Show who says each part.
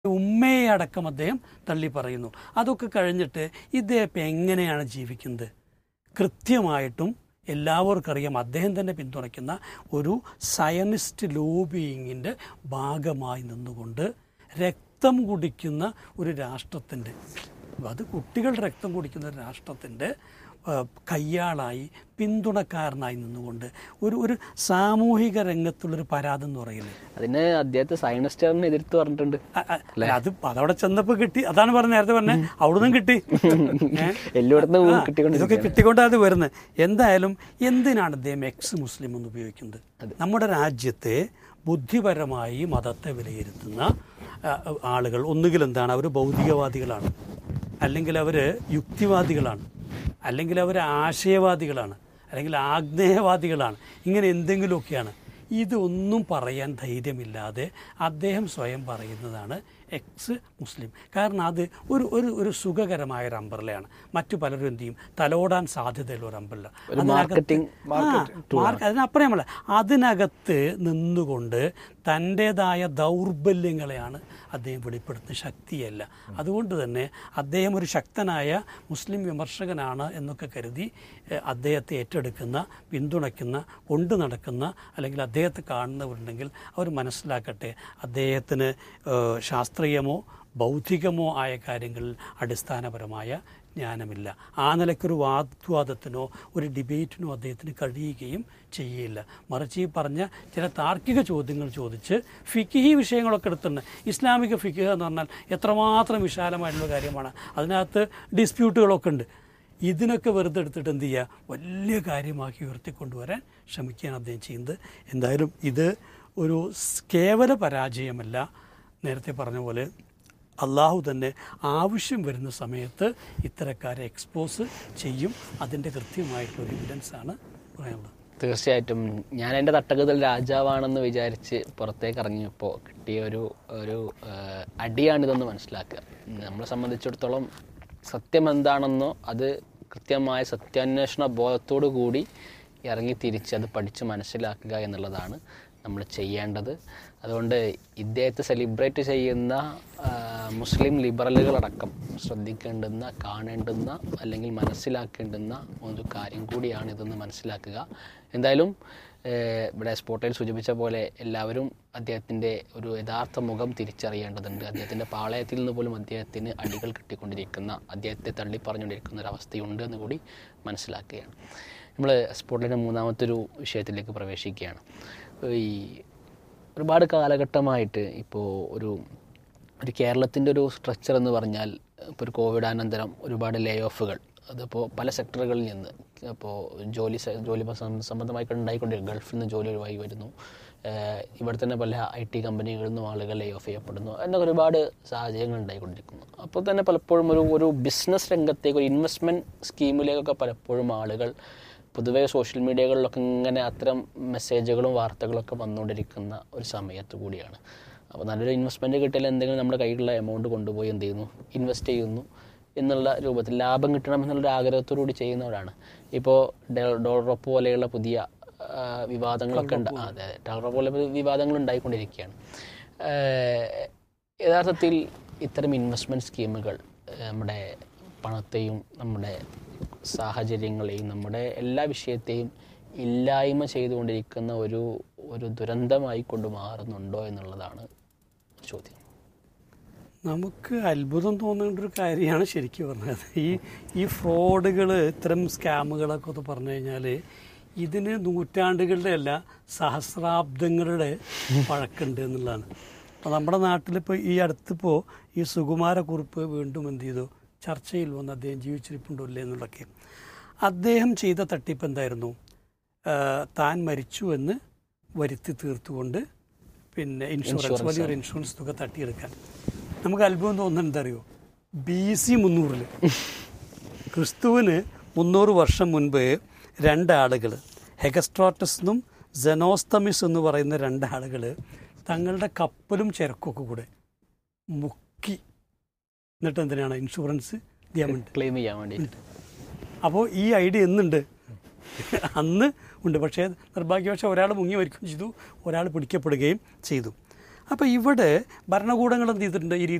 Speaker 1: ഉമ്മയെ അടക്കം അദ്ദേഹം തള്ളി പറയുന്നു അതൊക്കെ കഴിഞ്ഞിട്ട് ഇദ്ദേഹം ഇപ്പം എങ്ങനെയാണ് ജീവിക്കുന്നത് കൃത്യമായിട്ടും എല്ലാവർക്കും അറിയാം അദ്ദേഹം തന്നെ പിന്തുണയ്ക്കുന്ന ഒരു സയനിസ്റ്റ് ലോബിയിങ്ങിൻ്റെ ഭാഗമായി നിന്നുകൊണ്ട് രക്തം കുടിക്കുന്ന ഒരു രാഷ്ട്രത്തിൻ്റെ അത് കുട്ടികൾ രക്തം കുടിക്കുന്ന ഒരു രാഷ്ട്രത്തിൻ്റെ ആ, കയ്യാളായി പിന്തുണക്കാരനായി നിന്നുകൊണ്ട് ഒരു ഒരു സാമൂഹിക രംഗത്തുള്ളൊരു പരാതി എന്ന് പറയുന്നത്
Speaker 2: അതിന് അദ്ദേഹത്തെ സയനിസ്റ്റുകാരനെ എതിർത്ത് പറഞ്ഞിട്ടുണ്ട്
Speaker 1: അ- അ- അല്ല, അത് അതവിടെ ചെന്നപ്പോ കിട്ടി അതാണ് പറഞ്ഞ നേരത്തെ പറഞ്ഞ അവിടുന്ന് കിട്ടി ഏ?
Speaker 2: എല്ലായിടത്തും
Speaker 1: ആ,
Speaker 2: കിട്ടിക്കൊണ്ട്
Speaker 1: ഇതൊക്കെ കിട്ടിക്കൊണ്ടാ അത് വരുന്നത് എന്തായാലും എന്തിനാണ് അദ്ദേഹം എക്സ് മുസ്ലിം എന്ന് ഉപയോഗിക്കുന്നത് നമ്മുടെ രാജ്യത്തെ ബുദ്ധിപരമായി മതത്തെ വിലയിരുത്തുന്ന ആ, ആളുകൾ ഒന്നുകിൽ എന്താണ് അവർ ഭൗതികവാദികളാണ് അല്ലെങ്കിൽ അവർ യുക്തിവാദികളാണ് അല്ലെങ്കിൽ അവർ ആശയവാദികളാണ് അല്ലെങ്കിൽ ആഗ്നേയവാദികളാണ് ഇങ്ങനെ എന്തെങ്കിലുമൊക്കെയാണ് ഇതൊന്നും പറയാൻ ധൈര്യമില്ലാതെ അദ്ദേഹം സ്വയം പറയുന്നതാണ് എക്സ് മുസ്ലിം കാരണം അത് ഒരു ഒരു ഒരു സുഖകരമായ ഒരു അമ്പർലയാണ് മറ്റു പലരും എന്ത് ചെയ്യും തലോടാൻ സാധ്യതയുള്ള ഒരു അമ്പർല
Speaker 2: ഒരു marketing-
Speaker 1: അതിനപ്പുറമല്ല അതിനകത്ത് നിന്നുകൊണ്ട് തൻ്റെതായ ദൗർബല്യങ്ങളെയാണ് അദ്ദേഹം വെളിപ്പെടുത്തുന്ന ശക്തിയല്ല അതുകൊണ്ട് തന്നെ അദ്ദേഹം ഒരു ശക്തനായ മുസ്ലിം വിമർശകനാണ് എന്നൊക്കെ കരുതി ഏഹ്, അദ്ദേഹത്തെ ഏറ്റെടുക്കുന്ന പിന്തുണയ്ക്കുന്ന കൊണ്ടു നടക്കുന്ന അല്ലെങ്കിൽ അദ്ദേഹത്തെ കാണുന്നവരുണ്ടെങ്കിൽ അവർ മനസ്സിലാക്കട്ടെ അദ്ദേഹത്തിന് ഏഹ്, ശാസ്ത്രീയമോ ബൗദ്ധികമോ ആയ കാര്യങ്ങളിൽ അടിസ്ഥാനപരമായ ജ്ഞാനമില്ല ആ നിലയ്ക്കൊരു വാഗ്വാദത്തിനോ ഒരു ഡിബേറ്റിനോ അദ്ദേഹത്തിന് കഴിയുകയും ചെയ്യില്ല മറിച്ച് ഈ പറഞ്ഞ ചില താർക്കിക ചോദ്യങ്ങൾ ചോദിച്ച് ഫിക്കിഹി വിഷയങ്ങളൊക്കെ എടുത്തിട്ടുണ്ട് ഇസ്ലാമിക ഫിക്കിഹ എന്ന് പറഞ്ഞാൽ എത്രമാത്രം വിശാലമായിട്ടുള്ള കാര്യമാണ് അതിനകത്ത് ഡിസ്പ്യൂട്ടുകളൊക്കെ ഉണ്ട് ഇതിനൊക്കെ വെറുതെ എടുത്തിട്ട് എന്ത് ചെയ്യുക വലിയ കാര്യമാക്കി ഉയർത്തിക്കൊണ്ടുവരാൻ ശ്രമിക്കുകയാണ് അദ്ദേഹം ചെയ്യുന്നത് എന്തായാലും ഇത് ഒരു സ് കേവല പരാജയമല്ല നേരത്തെ പറഞ്ഞ പോലെ അള്ളാഹു തന്നെ ആവശ്യം വരുന്ന സമയത്ത് ഇത്തരക്കാരെ എക്സ്പോസ് ചെയ്യും അതിൻ്റെ കൃത്യമായിട്ടൊരു എവിഡൻസ് ആണ് പറയാനുള്ളത്
Speaker 2: തീർച്ചയായിട്ടും ഞാൻ എൻ്റെ തട്ടകത്തിൽ രാജാവാണെന്ന് വിചാരിച്ച് പുറത്തേക്ക് ഇറങ്ങിയപ്പോൾ കിട്ടിയ ഒരു ഒരു ആ, അടിയാണിതെന്ന് മനസ്സിലാക്കുക നമ്മളെ സംബന്ധിച്ചിടത്തോളം സത്യം എന്താണെന്നോ അത് കൃത്യമായ സത്യാന്വേഷണ ബോധത്തോടു കൂടി ഇറങ്ങി തിരിച്ച് അത് പഠിച്ച് മനസ്സിലാക്കുക എന്നുള്ളതാണ് നമ്മൾ ചെയ്യേണ്ടത് അതുകൊണ്ട് ഇദ്ദേഹത്തെ സെലിബ്രേറ്റ് ചെയ്യുന്ന ആ, മുസ്ലിം ലിബറലുകളടക്കം ശ്രദ്ധിക്കേണ്ടുന്ന കാണേണ്ടുന്ന അല്ലെങ്കിൽ മനസ്സിലാക്കേണ്ടുന്ന ഒരു കാര്യം കൂടിയാണ് ഇതെന്ന് മനസ്സിലാക്കുക എന്തായാലും ഏഹ്, ഇവിടെ സ്പോട്ടിൽ സൂചിപ്പിച്ച പോലെ എല്ലാവരും അദ്ദേഹത്തിൻ്റെ ഒരു യഥാർത്ഥ മുഖം തിരിച്ചറിയേണ്ടതുണ്ട് അദ്ദേഹത്തിൻ്റെ പാളയത്തിൽ നിന്ന് പോലും അദ്ദേഹത്തിന് അടികൾ കിട്ടിക്കൊണ്ടിരിക്കുന്ന അദ്ദേഹത്തെ തള്ളിപ്പറഞ്ഞുകൊണ്ടിരിക്കുന്ന ഒരു അവസ്ഥയുണ്ട് എന്ന് കൂടി മനസ്സിലാക്കുകയാണ് നമ്മൾ സ്പോട്ടിൻ്റെ മൂന്നാമത്തെ ഒരു വിഷയത്തിലേക്ക് പ്രവേശിക്കുകയാണ് ഈ ഒരുപാട് കാലഘട്ടമായിട്ട് ഇപ്പോൾ ഒരു ഒരു കേരളത്തിൻ്റെ ഒരു സ്ട്രക്ചർ എന്ന് പറഞ്ഞാൽ ഇപ്പോൾ ഒരു കോവിഡാനന്തരം ഒരുപാട് ലേ ഓഫുകൾ അതിപ്പോൾ പല സെക്ടറുകളിൽ നിന്ന് അപ്പോൾ ജോലി സ- ജോലി സം- സംബന്ധമായി ഉണ്ടായിക്കൊണ്ടിരിക്കും ഗൾഫിൽ നിന്ന് ജോലി ഒഴിവായി വരുന്നു ഏഹ് ഇവിടെ തന്നെ പല ഐ ടി കമ്പനികളിൽ നിന്നും ആളുകൾ ലേ ഓഫ് ചെയ്യപ്പെടുന്നു എന്നൊക്കെ ഒരുപാട് സാഹചര്യങ്ങൾ ഉണ്ടായിക്കൊണ്ടിരിക്കുന്നു അപ്പോൾ തന്നെ പലപ്പോഴും ഒരു ഒരു ബിസിനസ് രംഗത്തേക്ക് ഒരു ഇൻവെസ്റ്റ്മെൻറ്റ് സ്കീമിലേക്കൊക്കെ പലപ്പോഴും ആളുകൾ പൊതുവേ സോഷ്യൽ മീഡിയകളിലൊക്കെ ഇങ്ങനെ അത്തരം മെസ്സേജുകളും വാർത്തകളൊക്കെ വന്നുകൊണ്ടിരിക്കുന്ന ഒരു സമയത്ത് കൂടിയാണ് അപ്പോൾ നല്ലൊരു ഇൻവെസ്റ്റ്മെൻറ്റ് കിട്ടിയാൽ എന്തെങ്കിലും നമ്മുടെ കയ്യിലുള്ള എമൗണ്ട് കൊണ്ടുപോയി എന്ത് ചെയ്യുന്നു ഇൻവെസ്റ്റ് ചെയ്യുന്നു എന്നുള്ള രൂപത്തിൽ ലാഭം കിട്ടണം എന്നുള്ളൊരു ആഗ്രഹത്തോടു കൂടി ചെയ്യുന്നവരാണ് ഇപ്പോൾ ഡോളറപ്പ് പോലെയുള്ള പുതിയ ആ, വിവാദങ്ങളൊക്കെ ഉണ്ട് ആ, അതെ അതെ ഡോളറപ്പ് പോലെ വിവാദങ്ങൾ ഉണ്ടായിക്കൊണ്ടിരിക്കുകയാണ് ഏഹ്, യഥാർത്ഥത്തിൽ ഇത്തരം ഇൻവെസ്റ്റ്മെൻറ്റ് സ്കീമുകൾ ഏഹ്, നമ്മുടെ പണത്തെയും നമ്മുടെ സാഹചര്യങ്ങളെയും നമ്മുടെ എല്ലാ വിഷയത്തെയും ഇല്ലായ്മ ചെയ്തുകൊണ്ടിരിക്കുന്ന ഒരു ഒരു ദുരന്തമായി കൊണ്ട് മാറുന്നുണ്ടോ എന്നുള്ളതാണ് ചോദ്യം
Speaker 1: നമുക്ക് അത്ഭുതം തോന്നേണ്ട ഒരു കാര്യമാണ് ശരിക്കും പറഞ്ഞത് ഈ ഈ ഫ്രോഡുകൾ ഇത്തരം സ്കാമുകളൊക്കെ ഒന്ന് പറഞ്ഞു കഴിഞ്ഞാൽ ഇതിന് നൂറ്റാണ്ടുകളുടെ അല്ല സഹസ്രാബ്ദങ്ങളുടെ പഴക്കമുണ്ട് എന്നുള്ളതാണ് അപ്പോൾ നമ്മുടെ നാട്ടിലിപ്പോൾ ഈ അടുത്തിപ്പോൾ ഈ സുകുമാരക്കുറിപ്പ് വീണ്ടും എന്ത് ചെയ്തു ചർച്ചയിൽ വന്ന് അദ്ദേഹം ജീവിച്ചിരിപ്പുണ്ടോ ഇല്ലേ എന്നുള്ളതൊക്കെ അദ്ദേഹം ചെയ്ത തട്ടിപ്പ് എന്തായിരുന്നു ആ, താൻ മരിച്ചു എന്ന് വരുത്തി തീർത്തുകൊണ്ട് പിന്നെ ഇൻഷുറൻസ് വലിയൊരു ഇൻഷുറൻസ് തുക തട്ടിയെടുക്കാൻ നമുക്ക് അത്ഭുതം തോന്നുന്നത് എന്താ അറിയോ ബി സി മുന്നൂറിൽ ക്രിസ്തുവിന് മുന്നൂറ് വർഷം മുൻപ് രണ്ടാളുകൾ ഹെഗസ്ട്രോട്ടസ് എന്നും സെനോസ്തമിസ് എന്ന് പറയുന്ന രണ്ടാളുകൾ തങ്ങളുടെ കപ്പലും ചരക്കൊക്കെ കൂടെ മുക്കി എന്നിട്ട് എന്തിനാണ് ഇൻഷുറൻസ് ഗവൺമെൻറ്
Speaker 2: ക്ലെയിം ചെയ്യാൻ വേണ്ടിയിട്ട്
Speaker 1: അപ്പോൾ ഈ ഐഡിയ എന്നുണ്ട് അന്ന് ഉണ്ട് പക്ഷേ നിർഭാഗ്യവശാൽ ഒരാൾ മുങ്ങി മരിക്കുകയും ചെയ്തു ഒരാൾ പിടിക്കപ്പെടുകയും ചെയ്തു അപ്പോൾ ഇവിടെ ഭരണകൂടങ്ങൾ എന്ത് ചെയ്തിട്ടുണ്ട് ഈ